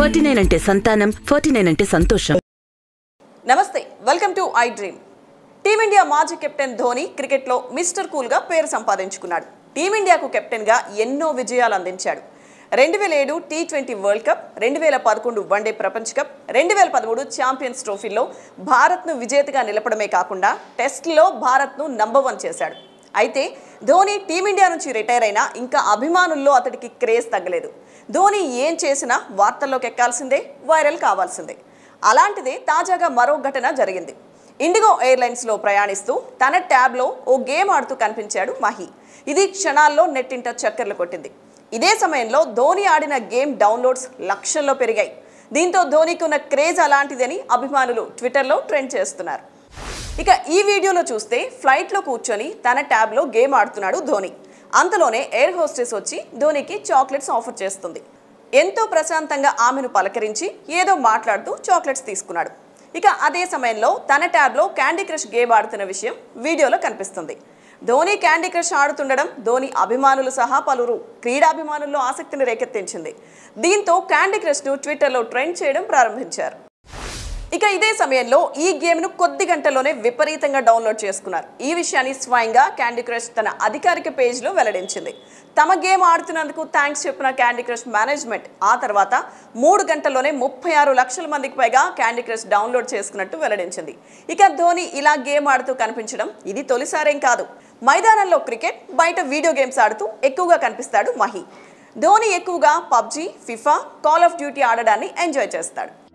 forty nine అంటే సంతానం forty nine అంటే సంతోషం నమస్తే welcome to I dream team India మాజీ కెప్టెన్ ధోని క్రికెట్లో మిస్టర్ కూల్గా పేరు సంపాదించుకున్నాడు టీమిండియాకు కెప్టెన్గా ఎన్నో విజయాలు అందించాడు రెండు వేల ఏడు టీ ట్వంటీ వరల్డ్ కప్ రెండు వేల పదకొండు వన్డే ప్రపంచ కప్ రెండు వేల పదమూడు ఛాంపియన్స్ ట్రోఫీలో భారత్ను విజేతగా నిలపడమే కాకుండా టెస్ట్లో భారత్ను నంబర్ వన్ చేశాడు అయితే ధోని టీమిండియా నుంచి రిటైర్ అయినా ఇంకా అభిమానుల్లో అతడికి క్రేజ్ తగ్గలేదు ధోని ఏం చేసినా వార్తల్లోకి ఎక్కాల్సిందే వైరల్ కావాల్సిందే అలాంటిదే తాజాగా మరో ఘటన జరిగింది ఇండిగో ఎయిర్లైన్స్లో ప్రయాణిస్తూ తన ట్యాబ్లో ఓ గేమ్ ఆడుతూ కనిపించాడు మహి ఇది క్షణాల్లో నెట్టింట చక్కర్లు కొట్టింది ఇదే సమయంలో ధోని ఆడిన గేమ్ డౌన్లోడ్స్ లక్షల్లో పెరిగాయి దీంతో ధోనికి ఉన్న క్రేజ్ అలాంటిదని అభిమానులు ట్విట్టర్లో ట్రెండ్ చేస్తున్నారు ఇక ఈ వీడియోలో చూస్తే ఫ్లైట్లో కూర్చొని తన ట్యాబ్లో గేమ్ ఆడుతున్నాడు ధోని అంతలోనే ఎయిర్ హోస్టెస్ వచ్చి ధోనికి చాక్లెట్స్ ఆఫర్ చేస్తుంది ఎంతో ప్రశాంతంగా ఆమెను పలకరించి ఏదో మాట్లాడుతూ చాక్లెట్స్ తీసుకున్నాడు ఇక అదే సమయంలో తన ట్యాబ్లో క్యాండీ క్రష్ గేమ్ ఆడుతున్న విషయం వీడియోలో కనిపిస్తుంది ధోని క్యాండీ క్రష్ ఆడుతుండడం ధోని అభిమానులు సహా పలువురు క్రీడాభిమానుల్లో ఆసక్తిని రేకెత్తించింది దీంతో క్యాండీ క్రష్ను ట్విట్టర్లో ట్రెండ్ చేయడం ప్రారంభించారు ఇక ఇదే సమయంలో ఈ గేమ్ను కొద్ది గంటల్లోనే విపరీతంగా డౌన్లోడ్ చేసుకున్నారు ఈ విషయాన్ని స్వయంగా క్యాండీ క్రష్ తన అధికారిక పేజ్లో వెల్లడించింది తమ గేమ్ ఆడుతున్నందుకు థ్యాంక్స్ చెప్పిన క్యాండీ క్రష్ మేనేజ్మెంట్ ఆ తర్వాత మూడు గంటల్లోనే ముప్పై ఆరు లక్షల మందికి పైగా క్యాండీ క్రష్ డౌన్లోడ్ చేసుకున్నట్టు వెల్లడించింది ఇక ధోని ఇలా గేమ్ ఆడుతూ కనిపించడం ఇది తొలిసారేం కాదు మైదానంలో క్రికెట్ బయట వీడియో గేమ్స్ ఆడుతూ ఎక్కువగా కనిపిస్తాడు మహి ధోని ఎక్కువగా PUBG FIFA call of duty ఆడడాన్ని ఎంజాయ్ చేస్తాడు